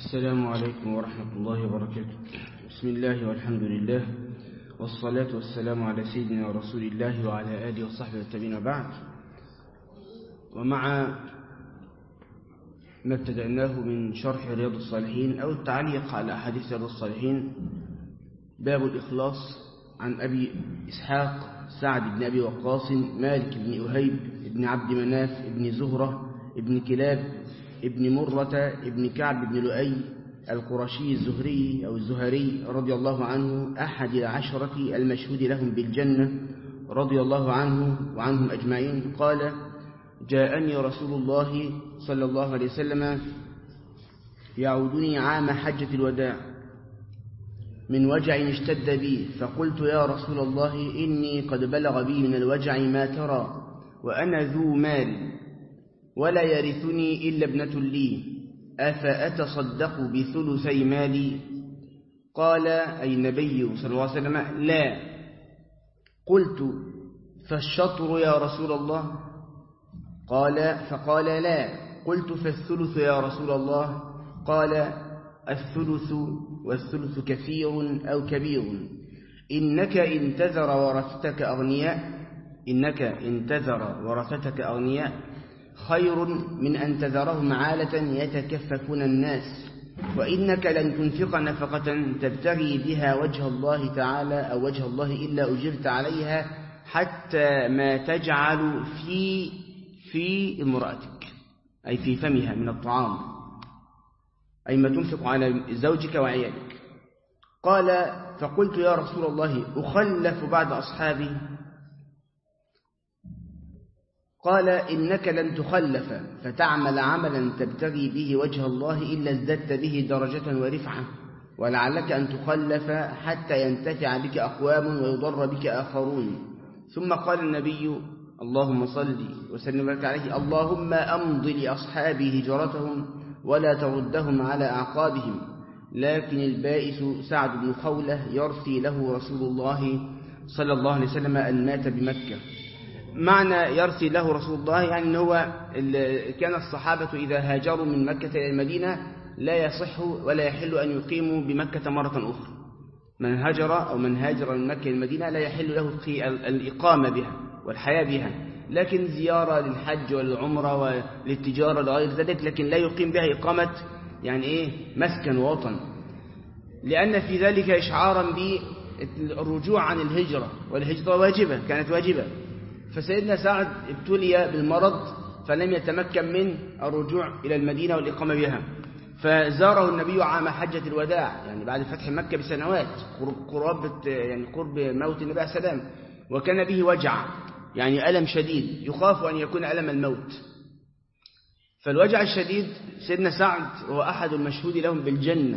السلام عليكم ورحمة الله وبركاته بسم الله والحمد لله والصلاة والسلام على سيدنا رسول الله وعلى آله وصحبه والتابعين بعد ومع ما ابتدأناه من شرح رياض الصالحين أو التعليق على أحاديث رياض الصالحين باب الإخلاص عن أبي إسحاق سعد بن أبي وقاص مالك بن أهيب بن عبد مناف بن زهرة بن كلاب ابن مرة ابن كعب بن لؤي القرشي الزهري أو الزهري رضي الله عنه أحد العشرة المشهود لهم بالجنة رضي الله عنه وعنهم أجمعين قال جاءني رسول الله صلى الله عليه وسلم يعودني عام حجة الوداع من وجع اشتد بي فقلت يا رسول الله إني قد بلغ بي من الوجع ما ترى وأنا ذو مال ولا يرثني إلا ابنة لي أفأتصدق بثلثي مالي قال أي النبي صلى الله عليه وسلم لا قلت فالشطر يا رسول الله قال فقال لا قلت فالثلث يا رسول الله قال الثلث والثلث كثير أو كبير إنك إن تذر ورثتك أغنياء إنك إن تذر ورثتك أغنياء خير من أن تذرهم عالة يتكففون الناس وإنك لن تنفق نفقة تبتغي بها وجه الله تعالى أو وجه الله إلا أجرت عليها حتى ما تجعل في في امرأتك أي في فمها من الطعام أي ما تنفق على زوجك وعيالك قال فقلت يا رسول الله أخلف بعد أصحابي قال إنك لن تخلف فتعمل عملا تبتغي به وجه الله إلا ازددت به درجة ورفعة ولعلك أن تخلف حتى ينتفع بك أقوام ويضر بك آخرون ثم قال النبي اللهم صل وسلم وبارك عليه اللهم أمض لأصحابي هجرتهم ولا تردهم على أعقابهم لكن البائس سعد بن خولة يرثي له رسول الله صلى الله عليه وسلم أن مات بمكة معنى يرثي له رسول الله يعني أن هو كان الصحابة إذا هاجروا من مكة إلى المدينة لا يصح ولا يحل أن يقيموا بمكة مرة أخرى من هاجر أو من هاجر من مكة إلى المدينة لا يحل له الإقامة بها والحياة بها لكن زيارة للحج والعمرة وللتجارة لغير ذلك لكن لا يقيم بها إقامة يعني إيه مسكن وطن لأن في ذلك إشعارا بالرجوع عن الهجرة والهجرة واجبة كانت واجبة فسيدنا سعد ابتلي بالمرض فلم يتمكن من الرجوع إلى المدينة والإقامة بها فزاره النبي عام حجة الوداع يعني بعد فتح مكة بسنوات قرابة يعني قرب موت النبي عليه السلام وكان به وجع يعني ألم شديد يخاف أن يكون ألم الموت فالوجع الشديد سيدنا سعد هو أحد المشهود لهم بالجنة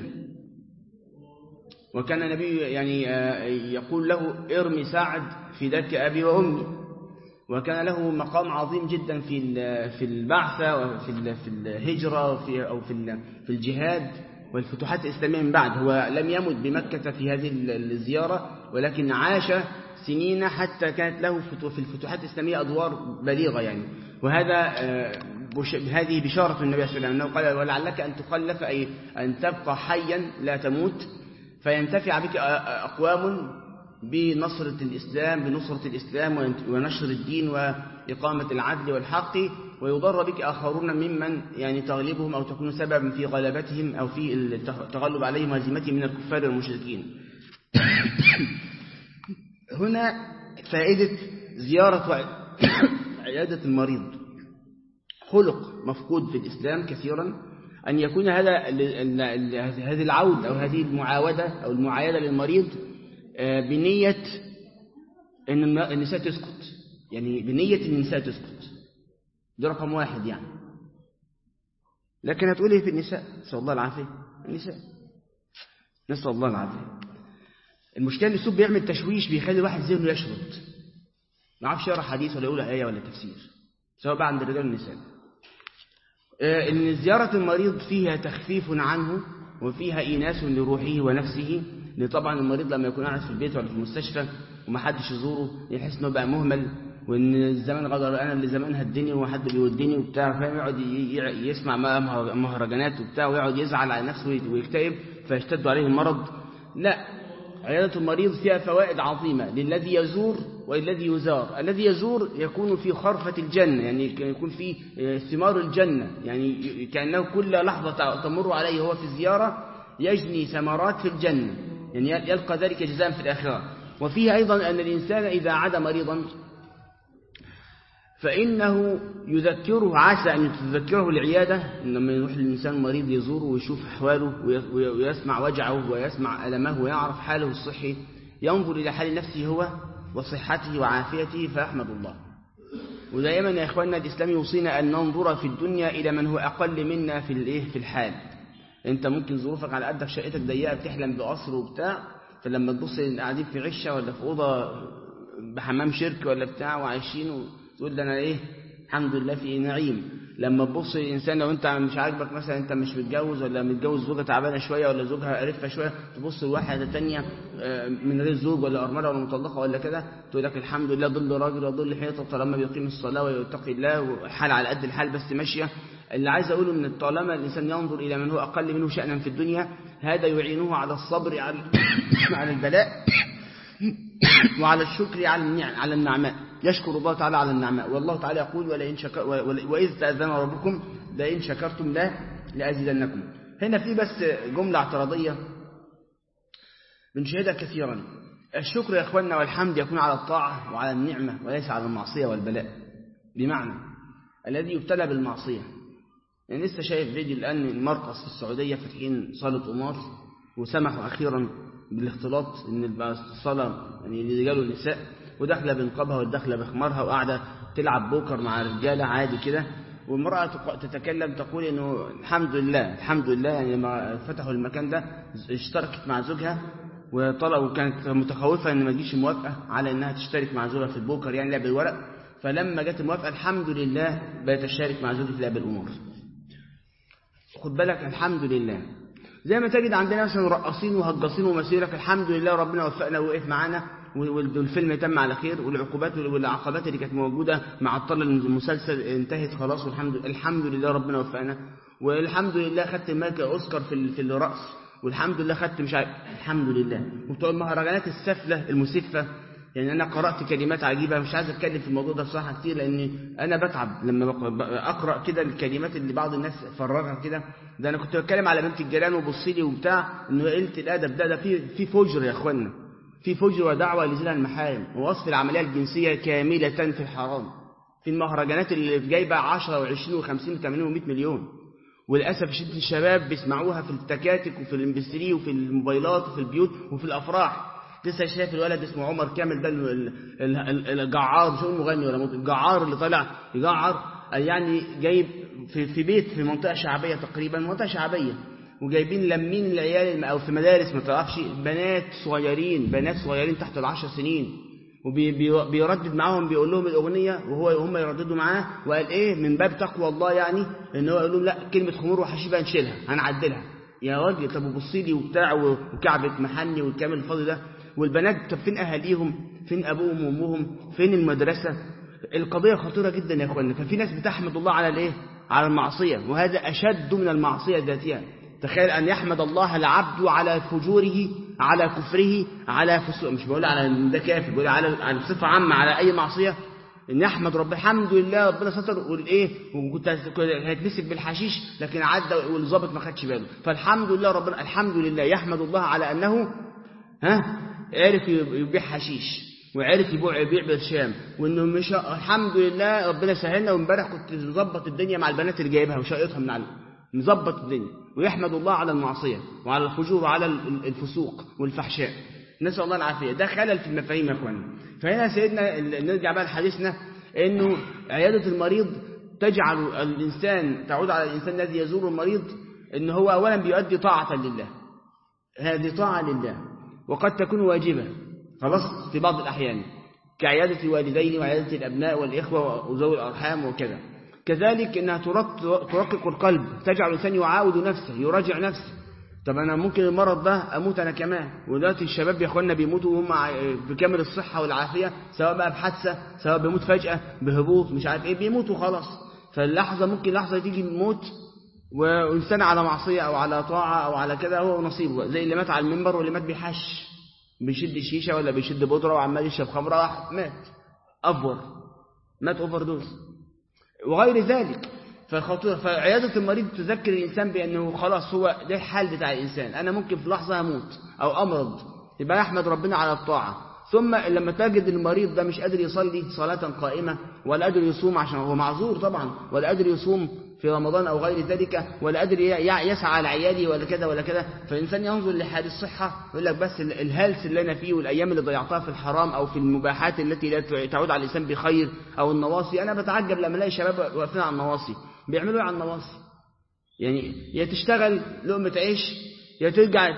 وكان النبي يعني يقول له ارمي سعد في ذاك أبي وأمي وكان له مقام عظيم جدا في في البعثة وفي في الهجرة وفي أو في في الجهاد والفتوحات الإسلامية من بعد هو لم يمت بمكة في هذه الزيارة ولكن عاش سنين حتى كانت له في الفتوحات الإسلامية أدوار بليغة يعني وهذا هذه بشارة النبي صلى الله عليه وسلم أنه قال ولعلك أن تخلف أي أن تبقى حيا لا تموت فينتفع بك أقوام بنصرة الإسلام بنصرة الإسلام ونشر الدين وإقامة العدل والحق ويضر بك آخرون ممن يعني تغلبهم أو تكون سببا في غلبتهم أو في التغلب عليهم وهزيمتهم من الكفار والمشركين هنا فائدة زيارة عيادة المريض خلق مفقود في الإسلام كثيرا أن يكون هذا هذه العود أو هذه المعاودة أو المعايدة للمريض بنية أن النساء تسكت يعني بنية أن النساء تسكت ده رقم واحد يعني لكن هتقولي في النساء نسأل الله العافية النساء نسأل الله العافية المشكلة ان السوق بيعمل تشويش بيخلي الواحد ذهنه يشرد ما عرفش يقرا حديث ولا يقول آية ولا تفسير سواء بقى عند الرجال والنساء ان زيارة المريض فيها تخفيف عنه وفيها إيناس لروحه ونفسه لأن طبعا المريض لما يكون قاعد في البيت ولا في المستشفى وما حدش يزوره يحس انه بقى مهمل وان الزمان غدر انا اللي زمان هدني وحد بيودني وبتاع فاهم يقعد يسمع مهرجانات وبتاع ويقعد يزعل على نفسه ويكتئب فيشتد عليه المرض لا عيادة المريض فيها فوائد عظيمة للذي يزور والذي يزار الذي يزور يكون في خرفة الجنة يعني يكون في ثمار الجنة يعني كأنه كل لحظة تمر عليه هو في الزيارة يجني ثمرات في الجنة يعني يلقى ذلك جزاء في الآخرة وفيه أيضا أن الإنسان إذا عاد مريضا فإنه يذكره عسى أن تذكره العيادة لما يروح الإنسان مريض يزوره ويشوف أحواله ويسمع وجعه ويسمع ألمه ويعرف حاله الصحي ينظر إلى حال نفسه هو وصحته وعافيته فأحمد الله ودائما يا إخواننا الإسلام يوصينا أن ننظر في الدنيا إلى من هو أقل منا في الإيه في الحال أنت ممكن ظروفك على قدك شقتك ضيقة بتحلم بقصر وبتاع فلما تبص قاعدين في عشة ولا في أوضة بحمام شرك ولا بتاع وعايشين تقول ده انا ايه الحمد لله في نعيم لما تبص الانسان لو انت مش عاجبك مثلا انت مش متجوز ولا متجوز زوجه تعبانه شويه ولا زوجها قرفه شويه تبص لواحده ثانيه من غير زوج ولا ارمله ولا مطلقه ولا كده تقول لك الحمد لله ظل راجل وظل حيطه طالما بيقيم الصلاه ويتقي الله وحال على قد الحال بس ماشيه اللي عايز اقوله ان طالما الانسان ينظر الى من هو اقل منه شانا في الدنيا هذا يعينه على الصبر على على البلاء وعلى الشكر على على النعماء يشكر الله تعالى على النعماء والله تعالى يقول ولئن شكر وإذ تأذن ربكم لئن شكرتم لا لأزيدنكم هنا في بس جملة اعتراضية بنشهدها كثيرا الشكر يا اخواننا والحمد يكون على الطاعة وعلى النعمة وليس على المعصية والبلاء بمعنى الذي يبتلى بالمعصية يعني لسه شايف فيديو الآن من مرقص في السعودية فاتحين صالة قمار وسمحوا أخيرا بالاختلاط ان الصلاة يعني الرجال والنساء وداخله بنقابها والداخله بخمارها وقاعده تلعب بوكر مع الرجاله عادي كده والمرأة تتكلم تقول انه الحمد لله الحمد لله يعني لما فتحوا المكان ده اشتركت مع زوجها وطلبوا وكانت متخوفة ان ما تجيش موافقة على انها تشترك مع زوجها في البوكر يعني لعب الورق فلما جت الموافقة الحمد لله بقت تشارك مع زوجها في لعب الامور خد بالك الحمد لله زي ما تجد عندنا مثلا رقاصين وهجاصين ومسيرك الحمد لله ربنا وفقنا ووقف معانا والفيلم تم على خير والعقوبات والعقبات اللي كانت موجودة مع الطل المسلسل انتهت خلاص والحمد الحمد لله ربنا وفقنا والحمد لله خدت ماركة أوسكار في في الرأس والحمد لله خدت مش عارف الحمد لله وبتوع المهرجانات السفلة المسفة يعني أنا قرأت كلمات عجيبة مش عايز أتكلم في الموضوع ده بصراحة كتير لأني أنا بتعب لما أقرأ كده الكلمات اللي بعض الناس فرغها كده ده أنا كنت بتكلم على بنت الجيران وبصي لي وبتاع إنه قلة الأدب ده ده في في فجر يا إخوانا في فجر ودعوة لزنا المحارم ووصف العملية الجنسية كاملة في الحرام في المهرجانات اللي جايبة 10 و20 و50 و80 و100 مليون وللأسف شدة الشباب بيسمعوها في التكاتك وفي الامبستري وفي الموبايلات وفي البيوت وفي الأفراح لسه شايف الولد اسمه عمر كامل ده الجعار مش هقول مغني ولا مطرب الجعار اللي طالع يجعر يعني جايب في, في بيت في منطقة شعبية تقريبا منطقة شعبية وجايبين لمين العيال او في مدارس ما تعرفش بنات صغيرين بنات صغيرين تحت العشر سنين وبيردد معاهم بيقول لهم الاغنيه وهو هم يرددوا معاه وقال ايه من باب تقوى الله يعني ان هو يقول لهم لا كلمه خمور وحشيش هنشيلها هنعدلها يا راجل طب وبصي لي وبتاع وكعبه محني والكامل الفاضي ده والبنات طب فين اهاليهم فين ابوهم وامهم فين المدرسه القضيه خطيره جدا يا اخوانا ففي ناس بتحمد الله على الايه على المعصيه وهذا اشد من المعصيه ذاتها تخيل أن يحمد الله العبد على فجوره على كفره على فسوق مش بقول على ده كافر بقول على على بصفة عامة على أي معصية إن يحمد رب الحمد لله ربنا ستر والإيه وكنت هيتمسك بالحشيش لكن عدى والظابط ما خدش باله فالحمد لله ربنا الحمد لله يحمد الله على أنه ها عرف يبيع حشيش وعرف يبيع يبيع برشام وانه مش الحمد لله ربنا سهلنا وامبارح كنت مظبط الدنيا مع البنات اللي جايبها وشايطها من على مظبط الدنيا ويحمد الله على المعصية وعلى الفجور وعلى الفسوق والفحشاء نسأل الله العافية ده خلل في المفاهيم يا اخوانا فهنا سيدنا نرجع بقى لحديثنا انه عيادة المريض تجعل الإنسان تعود على الإنسان الذي يزور المريض ان هو أولا بيؤدي طاعة لله هذه طاعة لله وقد تكون واجبة خلاص في بعض الأحيان كعيادة الوالدين وعيادة الأبناء والإخوة وذوي الأرحام وكذا كذلك انها ترقق القلب تجعل الانسان يعاود نفسه يراجع نفسه طب أنا ممكن المرض ده أموت أنا كمان ودلوقتي الشباب يا أخوانا بيموتوا وهم بكامل الصحة والعافية سواء بقى بحادثة سواء بيموت فجأة بهبوط مش عارف إيه بيموتوا خلاص فاللحظة ممكن لحظة تيجي الموت وإنسان على معصية أو على طاعة أو على كده هو نصيبه زي اللي مات على المنبر واللي مات بيحش بيشد شيشة ولا بيشد بودرة وعمال يشرب خمرة راح مات أفور مات أوفر دوز وغير ذلك فخطير فعيادة المريض تذكر الإنسان بأنه خلاص هو ده الحال بتاع الإنسان أنا ممكن في لحظة أموت أو أمرض يبقى أحمد ربنا على الطاعة ثم لما تجد المريض ده مش قادر يصلي صلاة قائمة ولا قادر يصوم عشان هو معذور طبعا ولا قادر يصوم في رمضان أو غير ذلك ولا قادر يسعى على عيالي ولا كذا ولا كذا فالإنسان ينظر لحال الصحة يقول لك بس الهلس اللي أنا فيه والأيام اللي ضيعتها في الحرام أو في المباحات التي لا تعود على الإنسان بخير أو النواصي أنا بتعجب لما الاقي شباب واقفين على النواصي بيعملوا ايه على النواصي يعني يا تشتغل لقمة عيش يا ترجع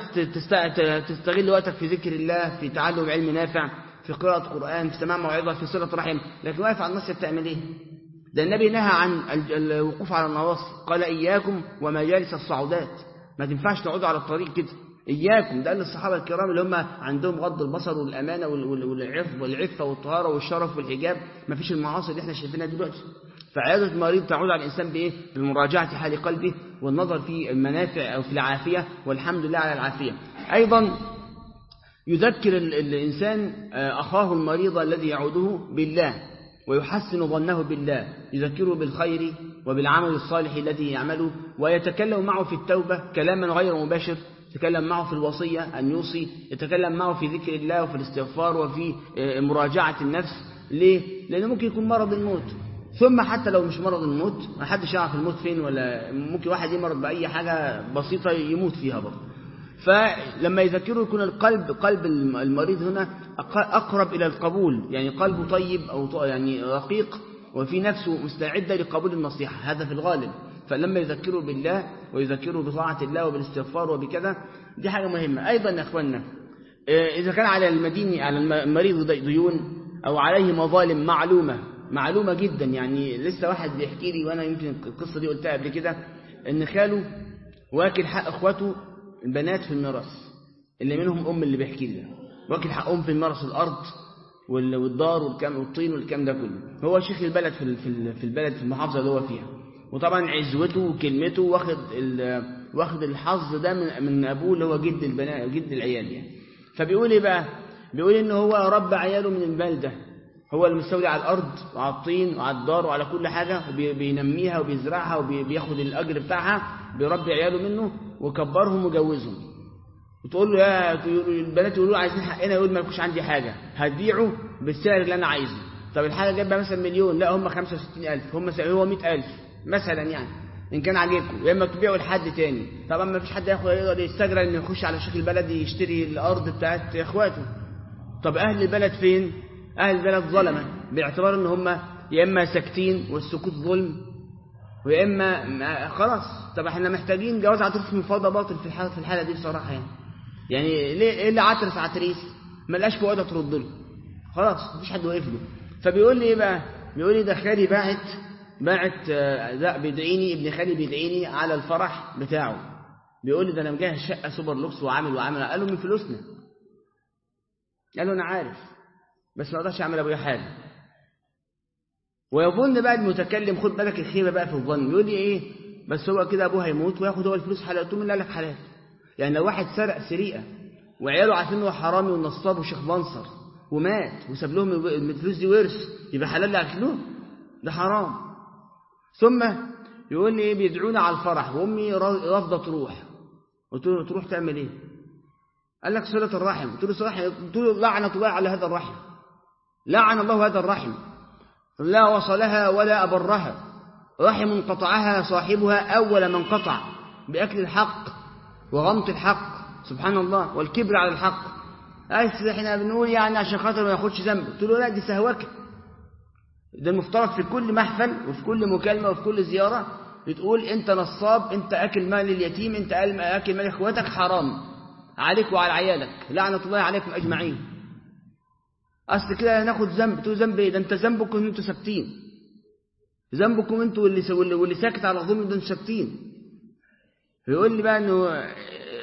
تستغل وقتك في ذكر الله في تعلم علم نافع في قراءة قرآن في سماع موعظة في صلة رحم لكن واقف على النص بتعمل ايه ده النبي نهى عن الوقوف على النواصي قال إياكم ومجالس الصعودات ما تنفعش تقعدوا على الطريق كده إياكم ده للصحابة الكرام اللي هم عندهم غض البصر والأمانة والعفة والعفة والطهارة والشرف والحجاب ما فيش المعاصي اللي احنا شايفينها دلوقتي فعيادة المريض تعود على الإنسان بإيه؟ بمراجعة حال قلبه والنظر في المنافع أو في العافية والحمد لله على العافية أيضا يذكر الإنسان أخاه المريض الذي يعوده بالله ويحسن ظنه بالله يذكره بالخير وبالعمل الصالح الذي يعمله ويتكلم معه في التوبة كلاما غير مباشر يتكلم معه في الوصية أن يوصي يتكلم معه في ذكر الله وفي الاستغفار وفي مراجعة النفس ليه؟ لأنه ممكن يكون مرض الموت ثم حتى لو مش مرض الموت ما حدش يعرف الموت فين ولا ممكن واحد يمرض بأي حاجة بسيطة يموت فيها برضه فلما يذكره يكون القلب قلب المريض هنا أقرب إلى القبول يعني قلبه طيب أو يعني رقيق وفي نفسه مستعدة لقبول النصيحة هذا في الغالب فلما يذكره بالله ويذكره بطاعة الله وبالاستغفار وبكذا دي حاجة مهمة أيضا يا أخوانا إذا كان على المدين على المريض ديون أو عليه مظالم معلومة معلومة جدا يعني لسه واحد بيحكي لي وأنا يمكن القصة دي قلتها قبل كده إن خاله واكل حق إخواته البنات في الميراث اللي منهم أم اللي بيحكي لي واكل حقهم في الميراث الأرض والدار والكم والطين والكلام ده كله هو شيخ البلد في في البلد في المحافظة اللي هو فيها وطبعا عزوته وكلمته واخد واخد الحظ ده من من ابوه اللي هو جد البنات جد العيال يعني فبيقول ايه بقى بيقول ان هو رب عياله من البلده هو المستولي على الارض وعلى الطين وعلى الدار وعلى كل حاجه وبينميها وبيزرعها وبياخد الاجر بتاعها بيربي عياله منه وكبرهم وجوزهم وتقول له يا البنات يقولوا له عايزين حقنا يقول ما لكوش عندي حاجه هتبيعه بالسعر اللي انا عايزه طب الحاجه جايبه مثلا مليون لا هم 65000 هم هو 100000 مثلا يعني ان كان عاجبكم يا اما تبيعوا لحد تاني طبعا ما فيش حد ياخد يقدر يستجرى انه يخش على شكل البلد يشتري الارض بتاعت اخواته طب اهل البلد فين اهل البلد ظلمه باعتبار ان هم يا اما ساكتين والسكوت ظلم ويا اما خلاص طب احنا محتاجين جواز عتريس من فوضى باطل في الحاله في الحاله دي بصراحه يعني يعني ليه ايه اللي عترس عتريس ما لقاش فؤاده ترد له خلاص مفيش حد واقف له فبيقول لي ايه بقى بيقول لي ده خالي باعت باعت لا بيدعيني ابن خالي بيدعيني على الفرح بتاعه بيقول لي ده انا مجهز شقه سوبر لوكس وعامل وعامل قال له من فلوسنا قال له انا عارف بس ما اقدرش اعمل ابويا حاجه ويظن بقى المتكلم خد بالك الخيبه بقى في الظن يقول لي ايه بس هو كده ابوه هيموت وياخد هو الفلوس حلال قلت له قال لك حلال يعني لو واحد سرق سرقه وعياله عارفين هو حرامي ونصاب وشيخ بنصر ومات وساب لهم الفلوس دي ورث يبقى حلال اللي اكلوه ده حرام ثم يقول لي ايه بيدعونا على الفرح وامي رافضه تروح قلت له تروح تعمل ايه قال لك صله الرحم قلت له صله قلت له لعنه الله على هذا الرحم لعن الله هذا الرحم لا وصلها ولا أبرها رحم قطعها صاحبها أول من قطع بأكل الحق وغمط الحق سبحان الله والكبر على الحق احنا بنقول يعني عشان خاطر ما ياخدش ذنب قلت له لا دي سهوكه ده المفترض في كل محفل وفي كل مكالمة وفي كل زيارة بتقول انت نصاب انت اكل مال اليتيم انت اكل مال اخواتك حرام عليك وعلى عيالك لعنة الله عليكم اجمعين اصل كده ناخد ذنب تقول ذنب ايه ده انت ذنبكم ان انتوا ثابتين ذنبكم انتوا واللي واللي ساكت على الظلم ده انتوا ثابتين يقول لي بقى انه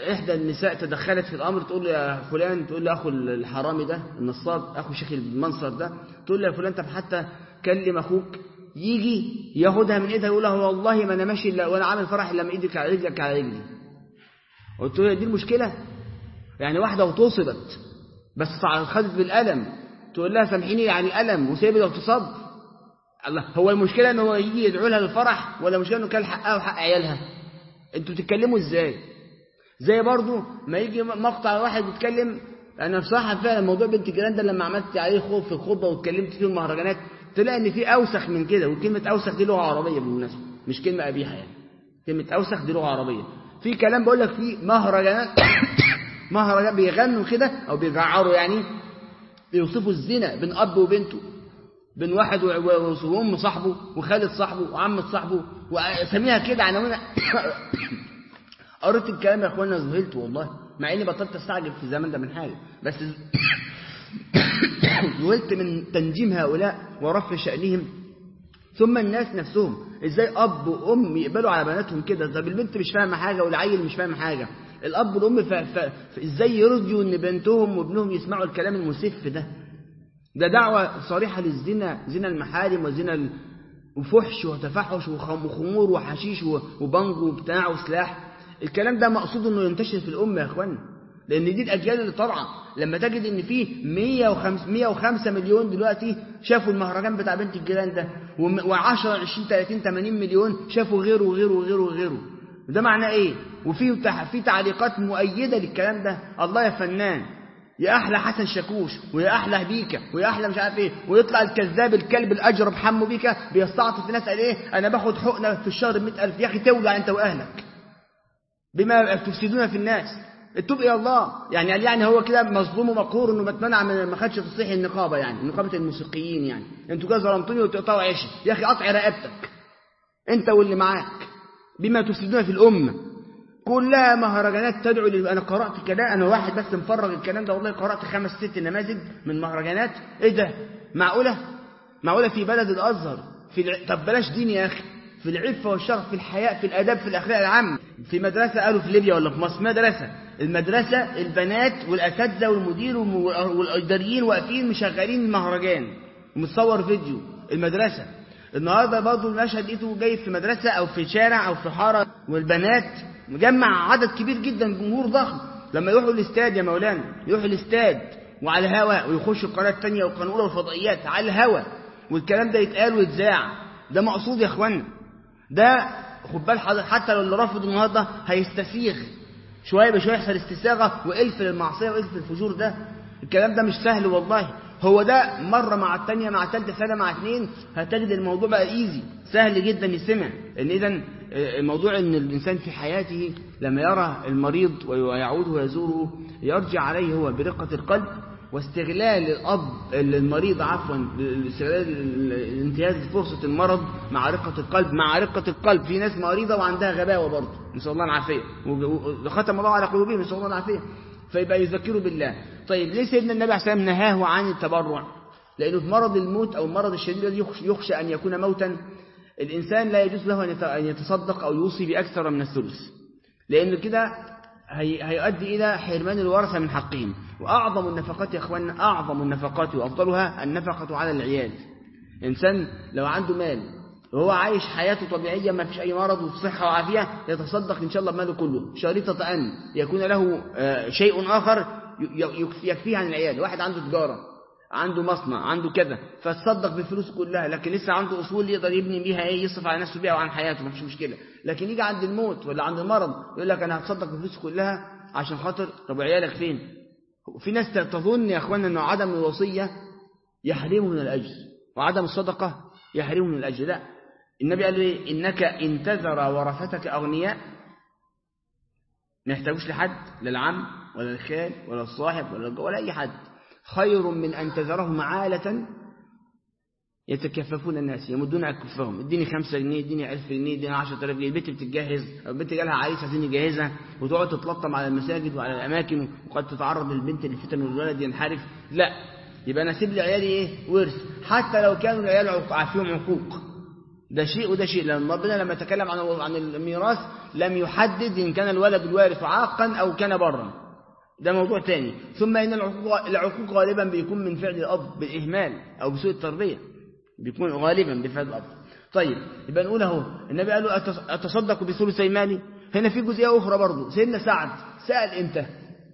إحدى النساء تدخلت في الأمر تقول له يا فلان تقول له أخو الحرامي ده النصاب أخو شيخ المنصر ده تقول له يا فلان طب حتى كلم أخوك يجي ياخدها من إيدها يقول له والله ما أنا ماشي إلا وأنا عامل فرح إلا من إيدك على رجلك على رجلي قلت له دي المشكلة يعني واحدة وتصبت بس خدت بالألم تقول لها سامحيني يعني ألم وسيب الاغتصاب الله هو المشكلة ان هو يجي يدعو لها للفرح ولا المشكلة انه كان حقها وحق عيالها انتوا بتتكلموا ازاي زي برضو ما يجي مقطع واحد بيتكلم انا بصراحة فعلا موضوع بنت جيران ده لما عملت عليه خوف في الخطبة واتكلمت فيه المهرجانات تلاقي ان في اوسخ من كده وكلمة اوسخ دي لغة عربية بالمناسبة مش كلمة قبيحة يعني كلمة اوسخ دي لغة عربية في كلام بقول لك في مهرجانات مهرجان بيغنوا كده او بيجعروا يعني بيوصفوا الزنا بين اب وبنته بين واحد وام صاحبه وخالد صاحبه وعم صاحبه واسميها كده عناوين قريت الكلام يا اخوانا ذهلت والله مع اني بطلت استعجب في الزمن ده من حاجه بس ذهلت من تنجيم هؤلاء ورفع شأنهم ثم الناس نفسهم ازاي اب وام يقبلوا على بناتهم كده طب البنت مش فاهمه حاجه والعيل مش فاهم حاجه الاب والام ف... ف... ف... ازاي يرجوا ان بنتهم وابنهم يسمعوا الكلام المسف ده ده دعوة صريحة للزنا زنا المحارم وزنا ال... وفحش وتفحش وخمور وحشيش وبنج وبتاع وسلاح الكلام ده مقصود انه ينتشر في الأمة يا اخوانا لأن دي الأجيال اللي طالعة لما تجد إن في 105 105 مليون دلوقتي شافوا المهرجان بتاع بنت الجيران ده و10 20 30 80 مليون شافوا غيره وغيره وغيره وغيره ده معناه إيه؟ وفي في تعليقات مؤيدة للكلام ده الله يا فنان يا احلى حسن شاكوش ويا احلى بيكا ويا احلى مش عارف ايه ويطلع الكذاب الكلب الاجرب حمو بيكا بيستعطف الناس قال ايه انا باخد حقنه في الشهر ب 100000 يا اخي تولع انت واهلك بما تفسدون في الناس التوب الى الله يعني قال يعني هو كده مظلوم ومقهور انه بتمنع من ما خدش تصحيح النقابه يعني نقابه الموسيقيين يعني انتوا كده ظلمتوني وتقطعوا عيشي يا اخي قطع رقبتك انت واللي معاك بما تفسدون في الامه كلها مهرجانات تدعو لل... انا قرات كده انا واحد بس مفرغ الكلام ده والله قرات خمس ست نماذج من مهرجانات ايه ده معقوله معقوله في بلد الازهر في الع... طب بلاش دين يا اخي في العفه والشرف في الحياء في الاداب في الاخلاق العامه في مدرسه قالوا في ليبيا ولا في مصر مدرسه المدرسه البنات والاساتذه والمدير والاداريين واقفين مشغلين المهرجان ومتصور فيديو المدرسه النهارده برضه المشهد لقيته جاي في مدرسه او في شارع او في حاره والبنات مجمع عدد كبير جدا جمهور ضخم لما يروحوا الاستاد يا مولانا يروحوا الاستاد وعلى الهواء ويخشوا القناه الثانيه والقناه الاولى والفضائيات على الهواء والكلام ده يتقال ويتذاع ده مقصود يا اخوانا ده خد بال حضرتك حتى لو اللي رافض النهارده هيستسيغ شويه بشويه يحصل استساغه والف للمعصيه والف للفجور ده الكلام ده مش سهل والله هو ده مرة مع الثانية مع الثالثة سنة مع اثنين هتجد الموضوع بقى ايزي سهل جدا يسمع ان اذا الموضوع ان الانسان في حياته لما يرى المريض ويعود ويزوره يرجع عليه هو برقة القلب واستغلال الاب المريض عفوا استغلال انتهاز فرصة المرض مع رقة القلب مع رقة القلب في ناس مريضة وعندها غباوة برضه نسأل الله العافية وختم الله على قلوبهم نسأل الله العافية فيبقى يذكروا بالله طيب ليه سيدنا النبي عليه الصلاة والسلام نهاه عن التبرع لأنه في مرض الموت أو المرض الشديد الذي يخشى أن يكون موتا الإنسان لا يجوز له أن يتصدق أو يوصي بأكثر من الثلث لأن كده هيؤدي إلى حرمان الورثة من حقهم وأعظم النفقات يا أخوان أعظم النفقات وأفضلها النفقة على العيال إنسان لو عنده مال وهو عايش حياته طبيعية ما فيش أي مرض وصحة وعافية يتصدق إن شاء الله بماله كله شريطة أن يكون له شيء آخر يكفيه عن العيال واحد عنده تجارة عنده مصنع عنده كذا فتصدق بالفلوس كلها لكن لسه عنده أصول يقدر يبني بيها إيه يصرف على نفسه بيها وعن حياته ما فيش مشكلة لكن يجي عند الموت ولا عند المرض يقول لك أنا هتصدق بالفلوس كلها عشان خاطر طب عيالك فين في ناس تظن يا أخوانا أنه عدم الوصية يحرمه من الأجر وعدم الصدقة يحرمه من الأجر لا النبي قال لي إنك إن تذر ورثتك أغنياء ما يحتاجوش لحد لا العم ولا الخال ولا الصاحب ولا ولا أي حد خير من أن تذرهم عالة يتكففون الناس يمدون أكفهم اديني خمسة جنيه اديني ألف جنيه اديني عشرة آلاف جنيه البنت بتتجهز أو البنت جالها عريس عايزين يجهزها وتقعد تتلطم على المساجد وعلى الأماكن وقد تتعرض البنت للفتن والولد ينحرف لا يبقى أنا أسيب لعيالي إيه ورث حتى لو كانوا العيال فيهم عقوق ده شيء وده شيء لما ربنا لما تكلم عن عن الميراث لم يحدد إن كان الولد الوارث عاقا أو كان برا ده موضوع تاني ثم إن العقوق, العقوق غالبا بيكون من فعل الأب بالإهمال أو بسوء التربية بيكون غالبا بفعل الأب طيب يبقى نقول اهو النبي قال له أتصدق بثلثي مالي هنا في جزئية أخرى برضه سيدنا سعد سأل إمتى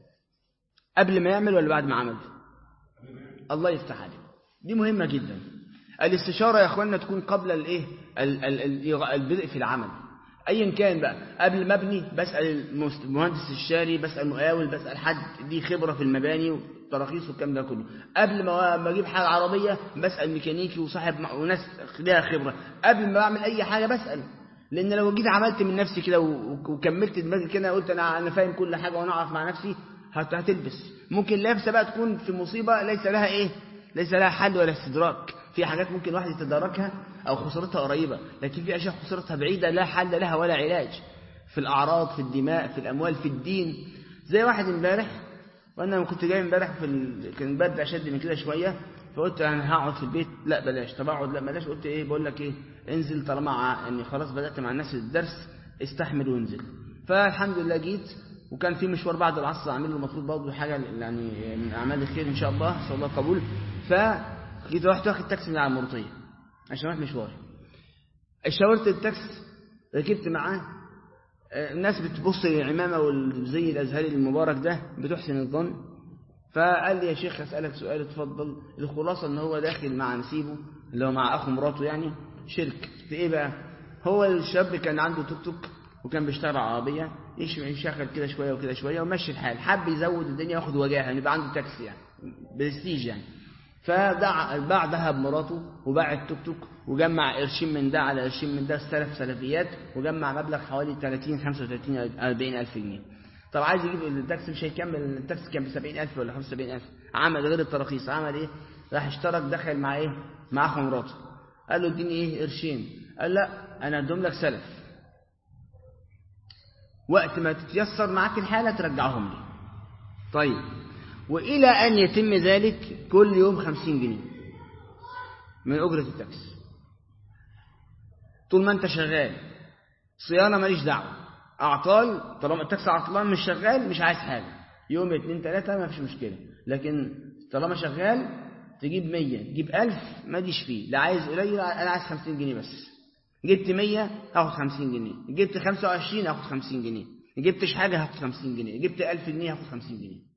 قبل ما يعمل ولا بعد ما عمل الله يفتح عليه دي مهمة جدا الاستشارة يا أخواننا تكون قبل الإيه البدء في العمل أيا كان بقى قبل ما ابني بسأل المهندس الشاري بسأل المقاول بسأل حد دي خبرة في المباني والتراخيص والكلام ده كله قبل ما اجيب حاجة عربية بسأل ميكانيكي وصاحب وناس ليها خبرة قبل ما بعمل أي حاجة بسأل لأن لو جيت عملت من نفسي كده وكملت دماغي كده قلت أنا أنا فاهم كل حاجة وأنا أعرف مع نفسي هتلبس ممكن لابسة بقى تكون في مصيبة ليس لها إيه ليس لها حل ولا استدراك في حاجات ممكن واحد يتداركها أو خسارتها قريبة لكن في أشياء خسارتها بعيدة لا حل لها ولا علاج في الأعراض في الدماء في الأموال في الدين زي واحد امبارح وأنا كنت جاي امبارح في ال... كان البرد أشد من كده شوية فقلت أنا هقعد في البيت لا بلاش طب أقعد لا بلاش قلت إيه بقول لك إيه انزل طالما ع... إني خلاص بدأت مع الناس الدرس استحمل وانزل فالحمد لله جيت وكان في مشوار بعد العصر أعمل له المفروض برضه حاجة يعني من أعمال الخير إن شاء الله صلى الله قبول فجيت رحت واخد تاكسي من على المرطية عشان اروح مشواري اشاورت التاكسي ركبت معاه الناس بتبص للعمامة والزي الأزهري المبارك ده بتحسن الظن فقال لي يا شيخ أسألك سؤال اتفضل الخلاصة ان هو داخل مع نسيبه اللي هو مع أخو مراته يعني شرك في إيه بقى هو الشاب كان عنده توك توك وكان بيشتغل عربية يشغل كده شوية وكده شوية ومشي الحال حب يزود الدنيا ياخد وجاهه يعني يبقى عنده تاكسي يعني برستيج يعني فباع ذهب مراته وباع التوك توك وجمع قرشين من ده على قرشين من ده سلف سلفيات وجمع مبلغ حوالي 30 35 40 ألف جنيه طب عايز يجيب التاكسي مش هيكمل التاكسي كان ب 70000 ولا 75000 عمل غير التراخيص عمل ايه راح اشترك دخل مع ايه مع اخو مراته قال له اديني ايه قرشين قال لا انا ادهم لك سلف وقت ما تتيسر معاك الحاله ترجعهم لي طيب وإلى أن يتم ذلك كل يوم خمسين جنيه من أجرة التاكسي طول ما أنت شغال صيانة ماليش دعوة أعطال طالما التاكسي عطلان مش شغال مش عايز حاجة يوم اتنين تلاتة ما فيش مشكلة لكن طالما شغال تجيب مية تجيب ألف ما ديش فيه لا عايز قليل أنا عايز خمسين جنيه بس جبت مية هاخد خمسين جنيه جبت خمسة وعشرين هاخد خمسين جنيه جبتش حاجة هاخد خمسين جنيه جبت ألف جنيه هاخد خمسين جنيه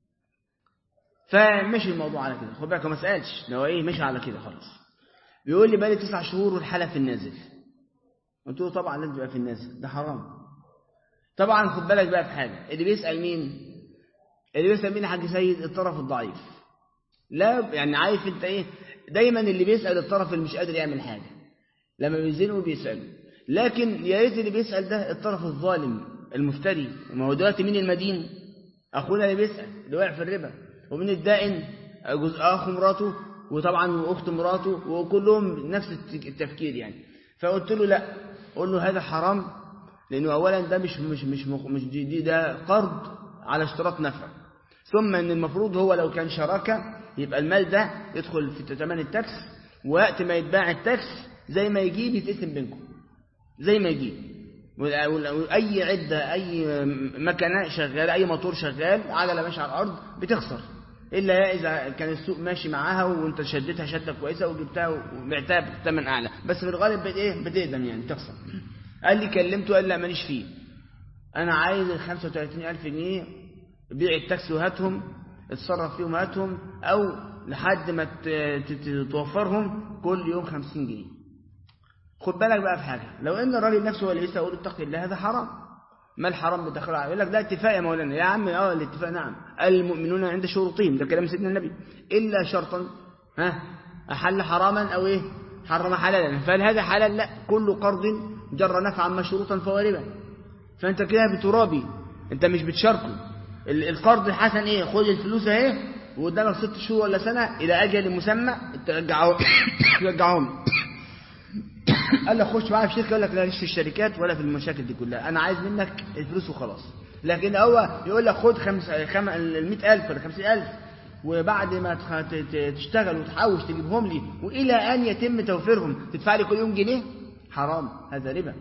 فمشي الموضوع على كده خد بالك ما سالش لو ايه مشي على كده خلاص بيقول لي بقالي تسع شهور والحاله في النازل قلت له طبعا لازم تبقى في النازل ده حرام طبعا خد بالك بقى في حاجه اللي بيسال مين اللي بيسال مين يا حاج سيد الطرف الضعيف لا يعني عارف انت ايه دايما اللي بيسال الطرف اللي مش قادر يعمل حاجه لما بيزنوا بيسالوا لكن يا ريت اللي بيسال ده الطرف الظالم المفتري ما هو دلوقتي مين المدين اخونا اللي بيسال اللي واقع في الربا ومن الدائن جزء أخو مراته وطبعا وأخت مراته وكلهم نفس التفكير يعني فقلت له لا قل له هذا حرام لأنه أولا ده مش مش مش مش دي, دي ده قرض على اشتراط نفع ثم أن المفروض هو لو كان شراكة يبقى المال ده يدخل في ثمن التاكس وقت ما يتباع التاكس زي ما يجيب يتقسم بينكم زي ما يجيب أي عدة أي مكنة شغالة أي موتور شغال عجلة ماشية على الأرض بتخسر إلا إذا كان السوق ماشي معاها وأنت شدتها شدة كويسة وجبتها وبعتها بثمن أعلى بس في الغالب بت إيه بتقدم يعني تخسر قال لي كلمته قال لا ماليش فيه أنا عايز ال 35000 جنيه بيع التاكسي وهاتهم اتصرف فيهم هاتهم أو لحد ما توفرهم كل يوم 50 جنيه خد بالك بقى في حاجة لو ان الراجل نفسه هو اللي لسه يقول اتق الله هذا حرام ما الحرام بتدخل عليه يقول لك ده اتفاق يا مولانا يا عم اه الاتفاق نعم المؤمنون عند شروطهم ده كلام سيدنا النبي الا شرطا ها احل حراما او ايه حرم حلالا فهل هذا حلال لا كل قرض جر نفعا مشروطا فهو ربا فانت كده بترابي انت مش بتشاركه القرض الحسن ايه خد الفلوس اهي وقدامك ست شهور ولا سنه الى اجل مسمى ترجعهم ترجعهم قال لك خش معايا في شركه يقول لك لا في الشركات ولا في المشاكل دي كلها انا عايز منك الفلوس وخلاص لكن هو يقول لك خد خمس خم... ال 100000 ولا 50000 وبعد ما تشتغل وتحوش تجيبهم لي والى ان يتم توفيرهم تدفع لي كل يوم جنيه حرام هذا ربا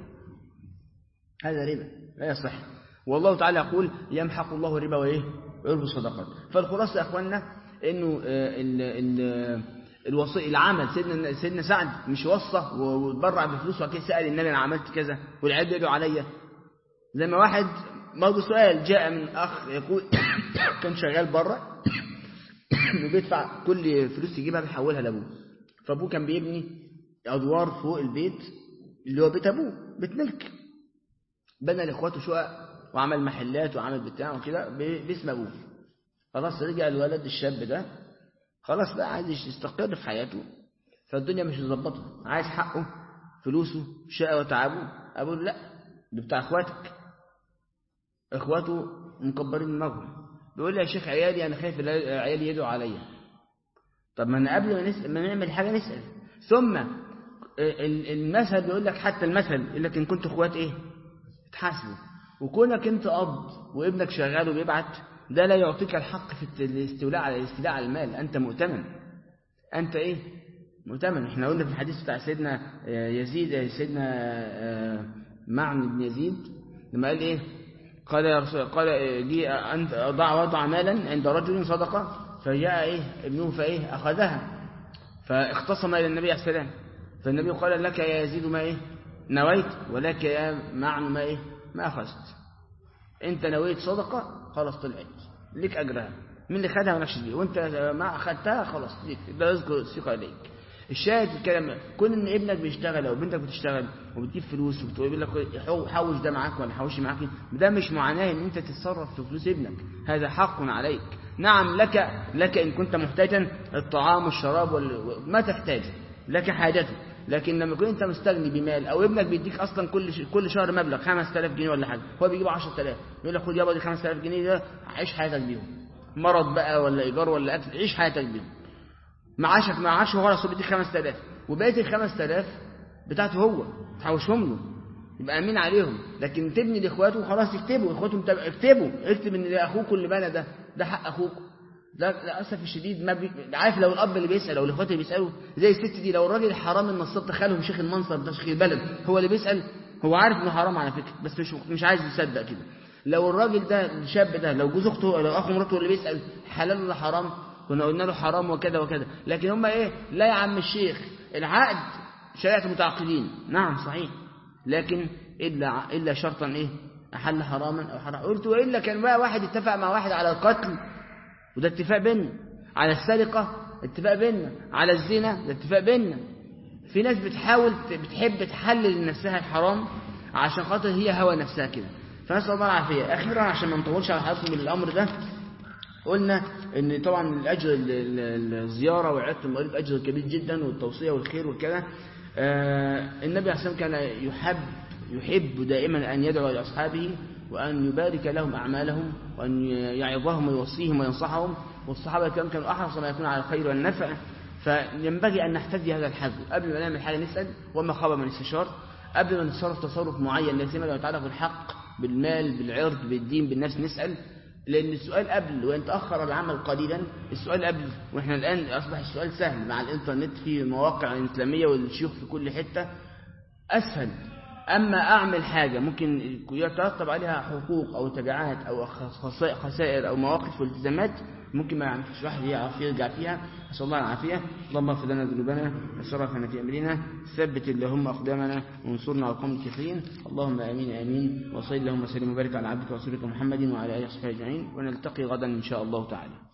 هذا ربا لا يصح والله تعالى يقول يمحق الله الربا وإيه ويربي الصدقات فالخلاصة يا أخوانا إنه ال ال الوصي العمل سيدنا سيدنا سعد مش وصى وتبرع بفلوس وكده سأل النبي أنا عملت كذا والعيال بيدعوا عليا زي ما واحد برضه سؤال جاء من أخ يقول كان شغال بره وبيدفع كل فلوس يجيبها بيحولها لأبوه فأبوه كان بيبني أدوار فوق البيت اللي هو بيت أبوه بيت ملك بنى لإخواته شقق وعمل محلات وعمل بتاع وكده باسم أبوه خلاص رجع الولد الشاب ده خلاص بقى عايز يستقر في حياته فالدنيا مش مظبطه عايز حقه فلوسه شقه وتعبه أقول لا ده بتاع اخواتك اخواته مكبرين دماغهم بيقول لي يا شيخ عيالي انا خايف عيالي يدعوا عليا طب ما انا قبل ما نسال ما نعمل حاجه نسال ثم المثل بيقول لك حتى المثل يقول لك ان كنتوا اخوات ايه تحاسبوا وكونك انت اب وابنك شغال وبيبعت ده لا يعطيك الحق في الاستيلاء على الاستيلاء على المال انت مؤتمن انت ايه مؤتمن احنا قلنا في الحديث بتاع سيدنا يزيد سيدنا معن بن يزيد لما قال ايه قال يا رسول قال لي انت ضع وضع مالا عند رجل صدقه فجاء ايه ابنه فايه اخذها فاختصم الى النبي عليه السلام فالنبي قال لك يا يزيد ما ايه نويت ولك يا معن ما ايه ما اخذت انت نويت صدقه خلاص طلعت ليك اجرها مين اللي خدها مالكش دي وانت ما اخذتها خلاص ليك ده رزق الثقه عليك الشاهد الكلام كون ان ابنك بيشتغل او بنتك بتشتغل وبتجيب فلوس وبتقول لك حوش ده معاك ولا حوش معاك ده مش معناه ان انت تتصرف في فلوس ابنك هذا حق عليك نعم لك لك ان كنت محتاجا الطعام والشراب وال... ما تحتاج لك حاجته لكن لما يكون انت مستغني بمال او ابنك بيديك اصلا كل ش... كل شهر مبلغ 5000 جنيه ولا حاجه هو بيجيب 10000 يقول لك خد يابا دي 5000 جنيه ده عيش حياتك بيهم مرض بقى ولا ايجار ولا اكل عيش حياتك بيهم معاشك معاش هو خلاص بيديك 5000 وبقيه ال 5000 بتاعته هو تحوشهم له يبقى امين عليهم لكن تبني لاخواته خلاص اكتبوا اخواتهم اكتبوا اكتب ان ده اخوك اللي بنى ده ده حق اخوك ده للاسف الشديد ما بي... عارف لو الاب اللي بيسال او الاخوات اللي بيسالوا زي الست دي لو الراجل الحرام النصاب دخلهم شيخ المنصب ده شيخ البلد هو اللي بيسال هو عارف انه حرام على فكره بس مش مش عايز يصدق كده لو الراجل ده الشاب ده لو جوز اخته لو اخو مراته اللي بيسال حلال ولا حرام كنا قلنا له حرام وكذا وكذا لكن هم ايه لا يا عم الشيخ العقد شريعه المتعاقدين نعم صحيح لكن الا الا شرطا ايه احل حراما او حرام قلت والا كان بقى واحد اتفق مع واحد على القتل وده اتفاق بيننا على السرقه اتفاق بيننا على الزنا ده اتفاق بيننا في ناس بتحاول بتحب تحلل لنفسها الحرام عشان خاطر هي هوى نفسها كده فنسال الله العافيه اخيرا عشان ما نطولش على حضراتكم الامر ده قلنا ان طبعا الاجر الزياره وعياده المريض اجر كبير جدا والتوصيه والخير وكذا آه النبي عليه الصلاه كان يحب يحب دائما ان يدعو لاصحابه وان يبارك لهم اعمالهم وان يعظهم ويوصيهم وينصحهم والصحابه الكرام كانوا احرص ما يكون على الخير والنفع فينبغي ان نحتذي هذا الحذر قبل ما نعمل حاجه نسال وما خاب من استشار قبل ما نتصرف تصرف معين لا سيما لو يتعلق بالحق بالمال بالعرض بالدين بالنفس نسال لأن السؤال قبل وإن تأخر العمل قليلا السؤال قبل وإحنا الآن أصبح السؤال سهل مع الإنترنت في مواقع الإسلامية والشيوخ في كل حتة أسهل أما أعمل حاجة ممكن يترتب عليها حقوق أو تبعات أو خسائر أو مواقف والتزامات ممكن ما يعرفش واحد يعرف يرجع فيها نسأل الله العافية اللهم اغفر لنا ذنوبنا وسرفنا في أمرنا ثبت اللهم أقدامنا وانصرنا على القوم الكافرين اللهم آمين آمين وصلي اللهم وسلم وبارك على عبدك ورسولك محمد وعلى آله وصحبه أجمعين ونلتقي غدا إن شاء الله تعالى